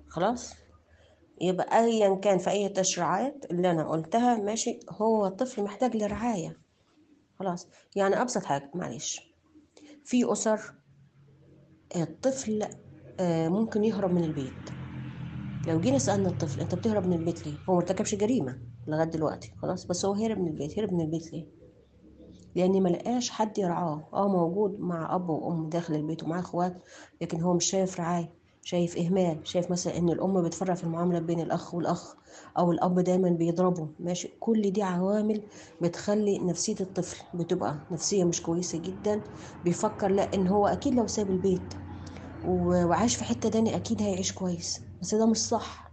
خلاص يبقى ايا كان في اي تشريعات اللي انا قلتها ماشي هو الطفل محتاج لرعاية خلاص يعني ابسط حاجة معلش في اسر الطفل آه، ممكن يهرب من البيت لو جينا سألنا الطفل انت بتهرب من البيت ليه هو مرتكبش جريمة لغاية دلوقتي خلاص بس هو هرب من البيت هرب من البيت ليه لان ما لقاش حد يرعاه اه موجود مع اب وام داخل البيت ومعاه اخوات لكن هو مش شايف رعاية شايف اهمال شايف مثلا ان الام بتفرق في المعاملة بين الاخ والاخ او الاب دايما بيضربه ماشي كل دي عوامل بتخلي نفسية الطفل بتبقى نفسية مش كويسة جدا بيفكر لا ان هو اكيد لو ساب البيت و- وعاش في حتة تانية اكيد هيعيش كويس بس ده مش صح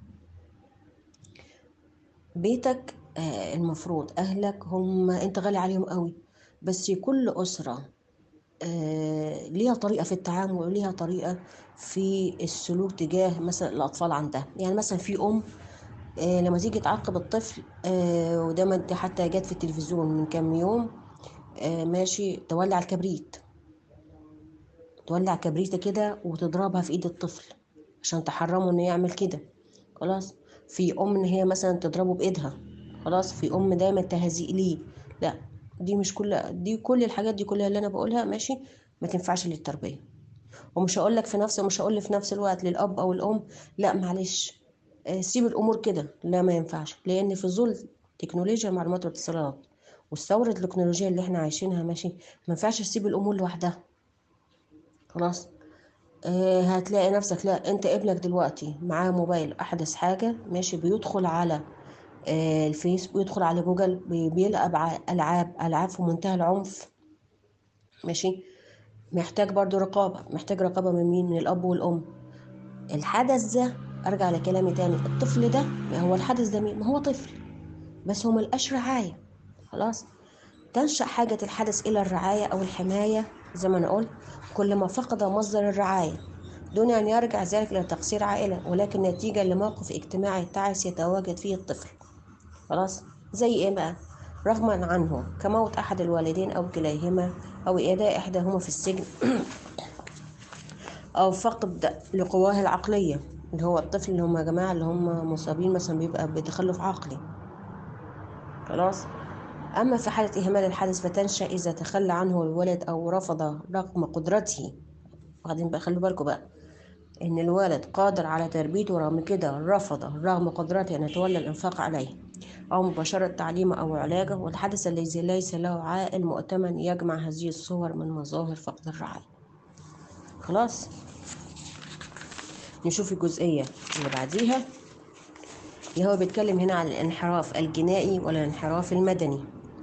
بيتك آه، المفروض اهلك هم انت غالي عليهم قوي بس كل اسره آه، ليها طريقه في التعامل وليها طريقه في السلوك تجاه مثلا الاطفال عندها يعني مثلا في ام آه، لما تيجي تعاقب الطفل آه، وده ما دي حتى جت في التلفزيون من كام يوم آه، ماشي تولع الكبريت تولع كبريتة كده وتضربها في ايد الطفل عشان تحرمه انه يعمل كده خلاص في ام ان هي مثلا تضربه بايدها خلاص في ام دايما تهزئ ليه لا دي مش كل دي كل الحاجات دي كلها اللي انا بقولها ماشي ما تنفعش للتربيه ومش هقول لك في نفس ومش هقول في نفس الوقت للاب او الام لا معلش آه، سيب الامور كده لا ما ينفعش لان في ظل تكنولوجيا المعلومات والاتصالات والثوره التكنولوجيه اللي احنا عايشينها ماشي ما ينفعش تسيب الامور لوحدها خلاص آه، هتلاقي نفسك لا انت ابنك دلوقتي معاه موبايل احدث حاجة ماشي بيدخل على آه، الفيس بيدخل على جوجل بي- بيلعب ع- العاب العاب في منتهى العنف ماشي محتاج برضو رقابة محتاج رقابة من مين من الاب والام الحدث ده ارجع لكلامي تاني الطفل ده هو الحدث ده مين ما هو طفل بس هو ملقاش رعاية خلاص تنشأ حاجة الحدث إلى الرعاية أو الحماية زي ما أنا قلت كلما فقد مصدر الرعاية دون أن يرجع ذلك إلى تقصير عائلة ولكن نتيجة لموقف اجتماعي تعس يتواجد فيه الطفل خلاص زي إيه بقى رغما عنه كموت أحد الوالدين أو كليهما أو إيذاء إحداهما في السجن أو فقد لقواه العقلية اللي هو الطفل اللي هم يا جماعة اللي هم مصابين مثلا بيبقى بتخلف عقلي خلاص أما في حالة إهمال الحدث فتنشأ إذا تخلى عنه الولد أو رفض رغم قدرته واخدين بقى خلوا بالكم بقى إن الولد قادر على تربيته رغم كده رفض رغم قدرته أن يتولى الإنفاق عليه أو مباشرة تعليمه أو علاجه والحدث الذي ليس له عائل مؤتمن يجمع هذه الصور من مظاهر فقد الرعاية خلاص نشوف الجزئية اللي بعديها اللي هو بيتكلم هنا عن الانحراف الجنائي والانحراف المدني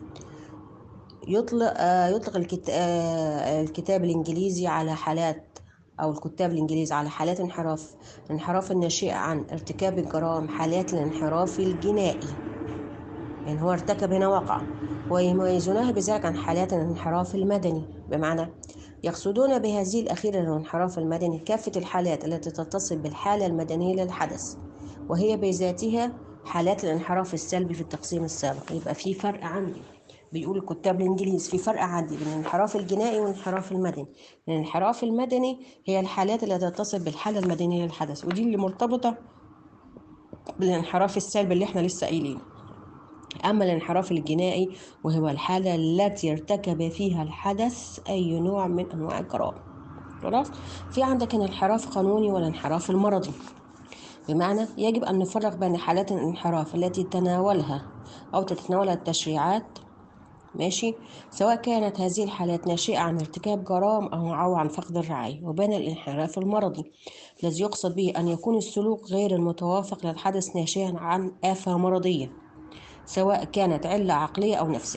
يطلق آه، يطلق الكت- آه، الكتاب الإنجليزي على حالات أو الكتاب الإنجليز على حالات انحراف الانحراف الناشئة عن ارتكاب الجرائم حالات الانحراف الجنائي يعني هو ارتكب هنا وقع ويميزونها بذلك عن حالات الانحراف المدني بمعنى يقصدون بهذه الأخيرة الانحراف المدني كافة الحالات التي تتصل بالحالة المدنية للحدث وهي بذاتها حالات الانحراف السلبي في التقسيم السابق يبقى في فرق عندي بيقول الكتاب الانجليز في فرق عندي بين الانحراف الجنائي والانحراف المدني الانحراف المدني هي الحالات التي تتصل بالحالة المدنية للحدث ودي اللي مرتبطة بالانحراف السلبي اللي احنا لسه قايلينه أما الانحراف الجنائي وهو الحالة التي ارتكب فيها الحدث أي نوع من أنواع الجرائم خلاص في عندك الانحراف قانوني والانحراف المرضي بمعنى يجب أن نفرق بين حالات الانحراف التي تناولها أو تتناولها التشريعات ماشي سواء كانت هذه الحالات ناشئة عن ارتكاب جرائم أو أو عن فقد الرعاية وبين الانحراف المرضي الذي يقصد به أن يكون السلوك غير المتوافق للحدث ناشئا عن آفة مرضية سواء كانت علة عقلية أو نفسية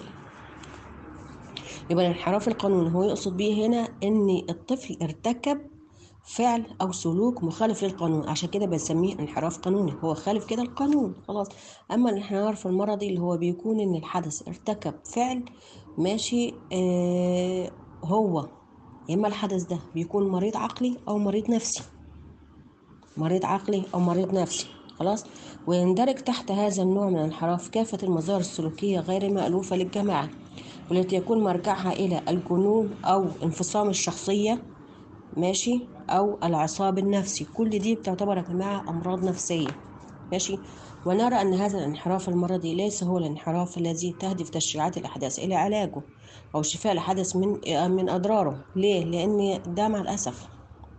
يبقى الانحراف القانوني هو يقصد به هنا ان الطفل ارتكب فعل او سلوك مخالف للقانون عشان كده بنسميه انحراف قانوني هو خالف كده القانون خلاص اما الانحراف المرضي اللي هو بيكون ان الحدث ارتكب فعل ماشي آه هو يا اما الحدث ده بيكون مريض عقلي او مريض نفسي مريض عقلي أو مريض نفسي خلاص ويندرج تحت هذا النوع من الانحراف كافة المظاهر السلوكية غير المألوفة للجماعة والتي يكون مرجعها إلى الجنون أو انفصام الشخصية ماشي أو العصاب النفسي كل دي بتعتبر يا جماعة أمراض نفسية ماشي ونرى أن هذا الانحراف المرضي ليس هو الانحراف الذي تهدف تشريعات الأحداث إلى علاجه أو شفاء الحدث من من أضراره ليه؟ لأن ده مع الأسف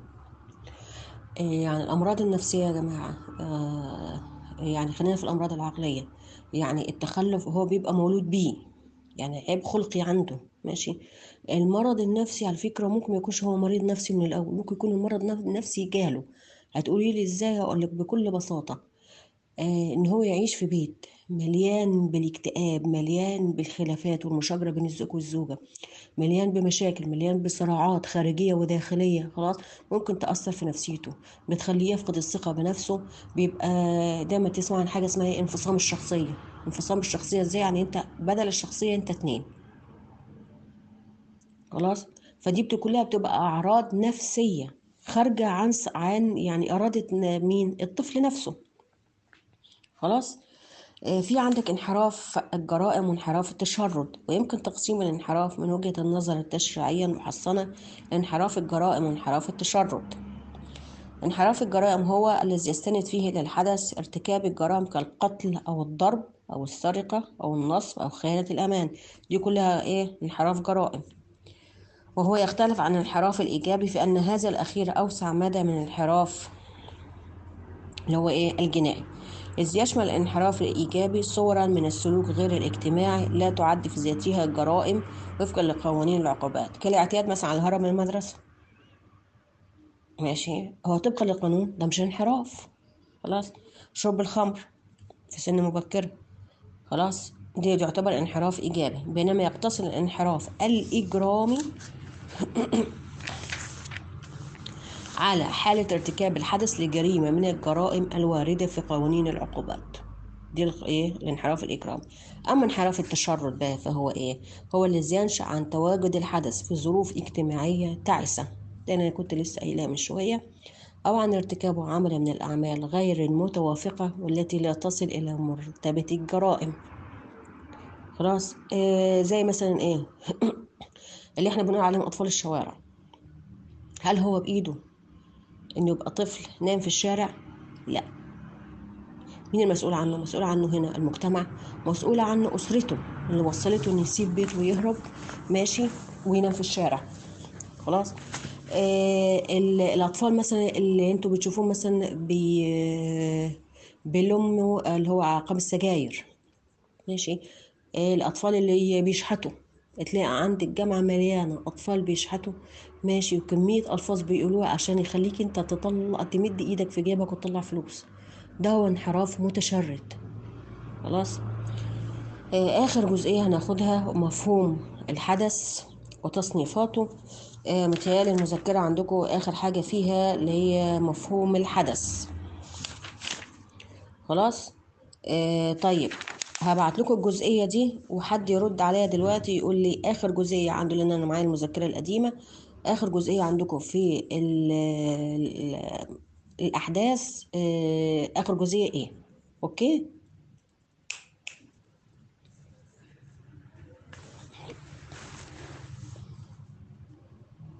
يعني الأمراض النفسية يا جماعة آه، يعني خلينا في الأمراض العقلية يعني التخلف هو بيبقى مولود بيه يعني عيب خلقي عنده ماشي المرض النفسي على فكرة ممكن ما يكونش هو مريض نفسي من الأول ممكن يكون المرض النفسي جاله هتقولي لي ازاي هقول لك بكل بساطة آه ان هو يعيش في بيت مليان بالاكتئاب مليان بالخلافات والمشاجرة بين الزوج والزوجة مليان بمشاكل مليان بصراعات خارجية وداخلية خلاص ممكن تأثر في نفسيته بتخليه يفقد الثقة بنفسه بيبقى دايما تسمع عن حاجة اسمها إيه؟ انفصام الشخصية انفصام الشخصية ازاي يعني انت بدل الشخصية انت اتنين خلاص فدي بت- كلها بتبقى أعراض نفسية خارجة عن س- عن يعني إرادة ن- مين الطفل نفسه خلاص آه، في عندك انحراف الجرائم وانحراف التشرد ويمكن تقسيم الانحراف من وجهة النظر التشريعية المحصنة لانحراف الجرائم وانحراف التشرد انحراف الجرائم هو الذي يستند فيه إلى الحدث ارتكاب الجرائم كالقتل أو الضرب أو السرقة أو النصب أو خيانة الأمان دي كلها إيه انحراف جرائم وهو يختلف عن الانحراف الإيجابي في أن هذا الأخير أوسع مدى من الانحراف اللي هو إيه الجنائي إذ يشمل الانحراف الإيجابي صورا من السلوك غير الاجتماعي لا تعد في ذاتها جرائم وفقا لقوانين العقوبات كالاعتياد مثلا على الهرب من المدرسة ماشي هو طبقا للقانون ده مش انحراف خلاص شرب الخمر في سن مبكرة خلاص دي يعتبر انحراف إيجابي بينما يقتصر الانحراف الإجرامي على حالة ارتكاب الحدث لجريمة من الجرائم الواردة في قوانين العقوبات دي الخ- ايه الانحراف الإجرامي أما انحراف التشرد بقى فهو ايه هو الذي ينشأ عن تواجد الحدث في ظروف اجتماعية تعسة ده أنا كنت لسه قايلاه من شوية أو عن ارتكابه عمل من الأعمال غير المتوافقة والتي لا تصل إلى مرتبة الجرائم خلاص آه زي مثلا ايه اللي احنا بنقول عليهم أطفال الشوارع هل هو بإيده إنه يبقى طفل نايم في الشارع؟ لا مين المسؤول عنه؟ مسؤول عنه هنا المجتمع مسؤول عنه أسرته اللي وصلته إنه يسيب بيته ويهرب ماشي وينام في الشارع خلاص آه ال- الأطفال مثلا اللي انتوا بتشوفوهم مثلا بي بيلموا اللي هو عقاب السجاير ماشي آه الأطفال اللي بيشحتوا تلاقي عند الجامعة مليانة أطفال بيشحتوا ماشي وكمية ألفاظ بيقولوها عشان يخليك أنت تطلع تمد إيدك في جيبك وتطلع فلوس ده هو انحراف متشرد خلاص آه آخر جزئية هناخدها مفهوم الحدث وتصنيفاته آه متهيألي المذكرة عندكم آخر حاجة فيها اللي هي مفهوم الحدث خلاص آه طيب هبعت لكم الجزئية دي وحد يرد عليا دلوقتي يقول لي آخر جزئية عنده لأن أنا معايا المذكرة القديمة آخر جزئية عندكم في ال ال الأحداث آه آخر جزئية إيه أوكي